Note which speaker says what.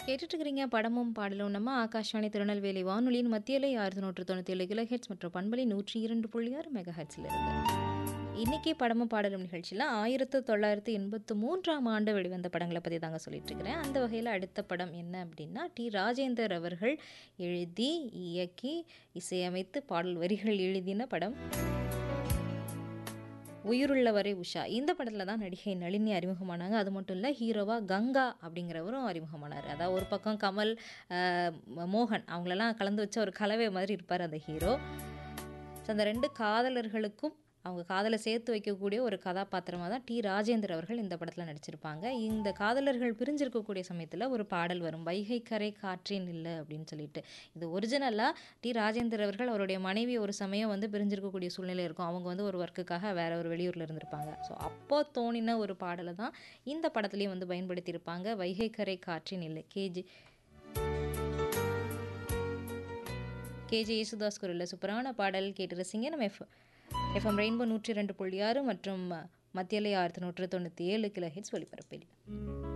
Speaker 1: கேட்டுட்டு இருக்கிறீங்க படமும் பாடலும் நம்ம ஆகாஷ்வாணி திருநெல்வேலி வானொலியின் மத்தியிலே ஆயிரத்தி நூற்று தொண்ணூற்றி ஏழு கிலோ ஹெட்ஸ் மற்றும் பண்பலை நூற்றி இரண்டு புள்ளி ஆறு மெகா ஹெட்ஸில் இருக்கு இன்னைக்கு படமும் பாடலும் நிகழ்ச்சியில் ஆயிரத்து தொள்ளாயிரத்து எண்பத்து மூன்றாம் ஆண்டு வெளிவந்த படங்களை பற்றி தாங்க சொல்லிட்டு இருக்கிறேன் அந்த வகையில் அடுத்த படம் என்ன அப்படின்னா டி ராஜேந்தர் அவர்கள் எழுதி இயக்கி இசையமைத்து பாடல் வரிகள் எழுதின படம் உயிருள்ளவரை உஷா இந்த படத்தில் தான் நடிகை நளினி அறிமுகமானாங்க அது மட்டும் இல்லை ஹீரோவா கங்கா அப்படிங்கிறவரும் அறிமுகமானார் அதாவது ஒரு பக்கம் கமல் ஆஹ், மோகன் அவங்களெல்லாம் கலந்து வச்ச ஒரு கலவை மாதிரி இருப்பார் அந்த ஹீரோ ஸோ அந்த ரெண்டு காதலர்களுக்கும் அவங்க காதலை சேர்த்து வைக்கக்கூடிய ஒரு கதாபாத்திரமாக தான் டி ராஜேந்தர் அவர்கள் இந்த படத்தில் நடிச்சிருப்பாங்க இந்த காதலர்கள் பிரிஞ்சிருக்கக்கூடிய சமயத்தில் ஒரு பாடல் வரும் வைகை கரை காற்றேன் இல்லை அப்படின்னு சொல்லிட்டு இது ஒரிஜினலாக டி ராஜேந்தர் அவர்கள் அவருடைய மனைவி ஒரு சமயம் வந்து பிரிஞ்சிருக்கக்கூடிய சூழ்நிலை இருக்கும் அவங்க வந்து ஒரு ஒர்க்குக்காக வேற ஒரு வெளியூரில் இருந்திருப்பாங்க ஸோ அப்போ தோணின ஒரு பாடலை தான் இந்த படத்துலையும் வந்து பயன்படுத்தியிருப்பாங்க வைகை கரை காற்றின் இல்லை கேஜி கேஜே யேசுதாஸ் குரலில் சூப்பரான பாடல் கேட்டு ரசிங்க நம்ம எஃப் எஃப்எம் ரெயின்போ நூற்றி ரெண்டு புள்ளி ஆறு மற்றும் மத்தியிலே ஆயிரத்தி நூற்று தொண்ணூற்றி ஏழு கிலோ ஹிட்ஸ் ஒளிபரப்பில்